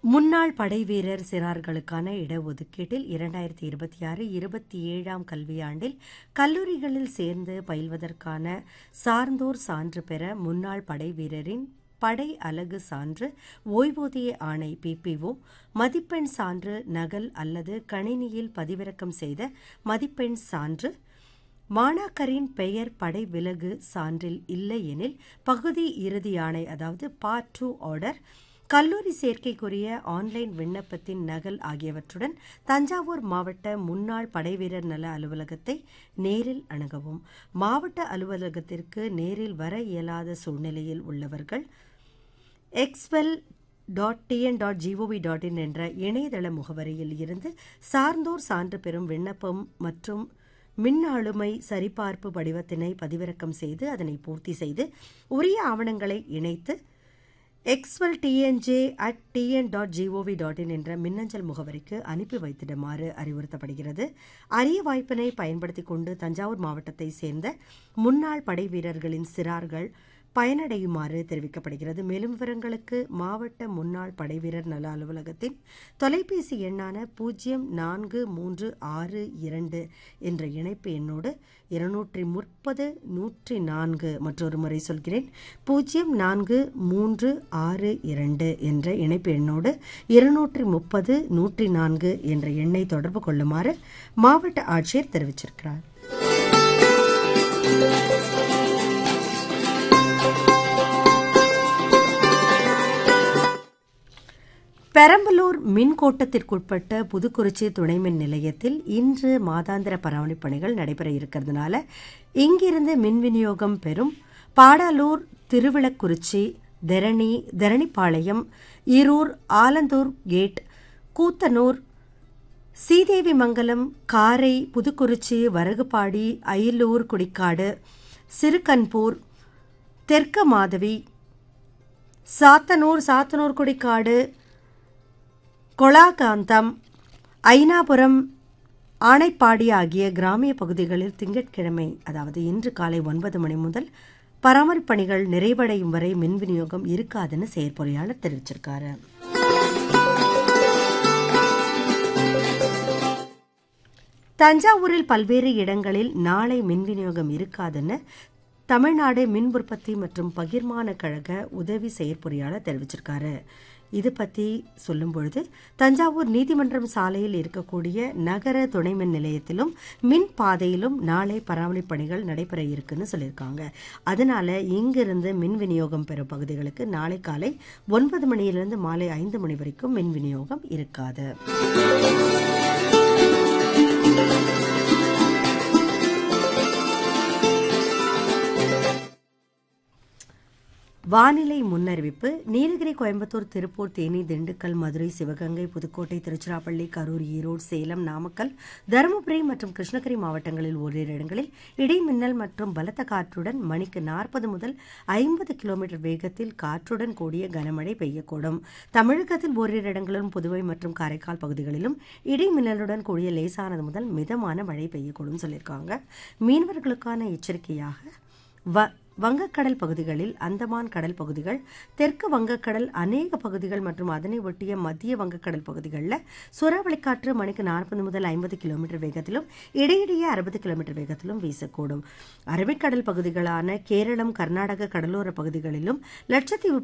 முன்னாள் படைவீரர் சிறார்களுக்கான இடஒதுக்கீட்டில் இரண்டாயிரத்தி இருபத்தி ஆறு இருபத்தி ஏழாம் கல்வியாண்டில் கல்லூரிகளில் சேர்ந்து பயில்வதற்கான சார்ந்தோர் சான்று பெற முன்னாள் படைவீரரின் படை அலகு சான்று ஓய்வூதிய ஆணை பிபிஓ மதிப்பெண் சான்று நகல் அல்லது கணினியில் பதிவிறக்கம் செய்த மதிப்பெண் சான்று மாணாக்கரின் பெயர் படை விலகு சான்றில் இல்லையெனில் பகுதி இறுதி ஆணை அதாவது பார்ட் டூ ஆர்டர் கல்லூரி சேர்க்கைக்குரிய ஆன்லைன் விண்ணப்பத்தின் நகல் ஆகியவற்றுடன் தஞ்சாவூர் மாவட்ட முன்னாள் படைவீரர் நல அலுவலகத்தை நேரில் அணுகவும் மாவட்ட அலுவலகத்திற்கு நேரில் வர இயலாத சூழ்நிலையில் உள்ளவர்கள் exwel dot TN dot GOV dot in என்ற இணையதள முகவரியில் இருந்து சார்ந்தோர் சான்று பெறும் விண்ணப்பம் மற்றும் மின் ஆளுமை சரிபார்ப்பு படிவத்தினை பதிவிறக்கம் செய்து அதனை பூர்த்தி செய்து உரிய ஆவணங்களை இணைத்து exwel TNJ at TN dot GOV dot in என்ற மின்னஞ்சல் முகவரிக்கு அனுப்பி வைத்திடுமாறு அறிவுறுத்தப்படுகிறது அரிய வாய்ப்பினை பயன்படுத்திக் கொண்டு தஞ்சாவூர் மாவட்டத்தை சேர்ந்த முன்னாள் படை வீரர்களின் சிறார்கள் பயனடையுமாறு தெரிவிக்கப்படுகிறது மேலும் விவரங்களுக்கு மாவட்ட முன்னாள் படைவீரர் நல அலுவலகத்தின் தொலைபேசி எண்ணான பூஜ்ஜியம் நான்கு மூன்று ஆறு இரண்டு என்ற இணைப்பு எண்ணோடு இருநூற்றி முப்பது நூற்றி நான்கு மற்றொரு முறை சொல்கிறேன் பூஜ்ஜியம் நான்கு மூன்று ஆறு இரண்டு என்ற இணைப்பு எண்ணோடு இருநூற்றி முப்பது நூற்றி நான்கு என்ற எண்ணை தொடர்பு கொள்ளுமாறு மாவட்ட ஆட்சியர் தெரிவிச்சிருக்கிறார் பெரம்பலூர் மின் கோட்டத்திற்குட்பட்ட புதுக்குறிச்சி துணைமின் நிலையத்தில் இன்று மாதாந்திர பராமரிப்பு பணிகள் நடைபெற இருக்கிறதுனால இங்கிருந்து மின் விநியோகம் பெறும் பாடாலூர் திருவிளக்குறிச்சி தெரணி தெரணிப்பாளையம் ஈரூர் ஆலந்தூர் கேட் கூத்தனூர் சீதேவி மங்கலம் காரை புதுக்குறிச்சி வரகுபாடி அயிலூர் குடிக்காடு சிறுகன்பூர் தெற்க மாதவி சாத்தனூர் சாத்தனூர் குடிக்காடு கொலாகாந்தம் ஐனாபுரம் ஆனைப்பாடி ஆகிய கிராமிய பகுதிகளில் திங்கட்கிழமை அதாவது இன்று காலை ஒன்பது மணி முதல் பராமரிப்பு பணிகள் நிறைவடையும் வரை மின் விநியோகம் இருக்காதுன்னு செயற்பொறியாளர் தெரிவிச்சிருக்காரு தஞ்சாவூரில் பல்வேறு இடங்களில் நாளை மின் விநியோகம் இருக்காதுன்னு தமிழ்நாடு மின் உற்பத்தி மற்றும் பகிர்மான கழக உதவி செயற்பொறியாளர் தெரிவிச்சிருக்காரு இது பற்றி சொல்லும் பொழுது தஞ்சாவூர் நீதிமன்றம் சாலையில் இருக்கக்கூடிய நகர துணை மின் நிலையத்திலும் மின் பாதையிலும் நாளை பராமரிப்பு பணிகள் நடைபெற இருக்குன்னு சொல்லியிருக்காங்க அதனால இங்கிருந்து மின் விநியோகம் பெறும் பகுதிகளுக்கு நாளை காலை ஒன்பது மணியிலிருந்து மாலை ஐந்து மணி வரைக்கும் மின் விநியோகம் இருக்காது வானிலை முன்னறிவிப்பு நீலகிரி கோயம்புத்தூர் திருப்பூர் தேனி திண்டுக்கல் மதுரை சிவகங்கை புதுக்கோட்டை திருச்சிராப்பள்ளி கரூர் ஈரோடு சேலம் நாமக்கல் தருமபுரி மற்றும் கிருஷ்ணகிரி மாவட்டங்களில் ஓரிரு இடங்களில் இடி மின்னல் மற்றும் பலத்த காற்றுடன் மணிக்கு நாற்பது முதல் ஐம்பது கிலோமீட்டர் வேகத்தில் காற்றுடன் கூடிய கனமழை பெய்யக்கூடும் தமிழகத்தில் ஓரிரு இடங்களிலும் புதுவை மற்றும் காரைக்கால் பகுதிகளிலும் இடி மின்னலுடன் கூடிய லேசானது முதல் மிதமான மழை பெய்யக்கூடும் சொல்லியிருக்காங்க மீனவர்களுக்கான எச்சரிக்கையாக வ வங்கக்கடல் பகுதிகளில் அந்தமான் கடல் பகுதிகள் தெற்கு வங்கக்கடல் அநேக பகுதிகள் மற்றும் அதனை ஒட்டிய மத்திய வங்கக்கடல் பகுதிகளில் சூறாவளி காற்று மணிக்கு நாற்பது முதல் ஐம்பது கிலோமீட்டர் வேகத்திலும் இடையிடையே அறுபது கிலோமீட்டர் வேகத்திலும் வீசக்கூடும் அரபிக்கடல் பகுதிகளான கேரளம் கர்நாடக கடலோர பகுதிகளிலும் லட்சத்தீவு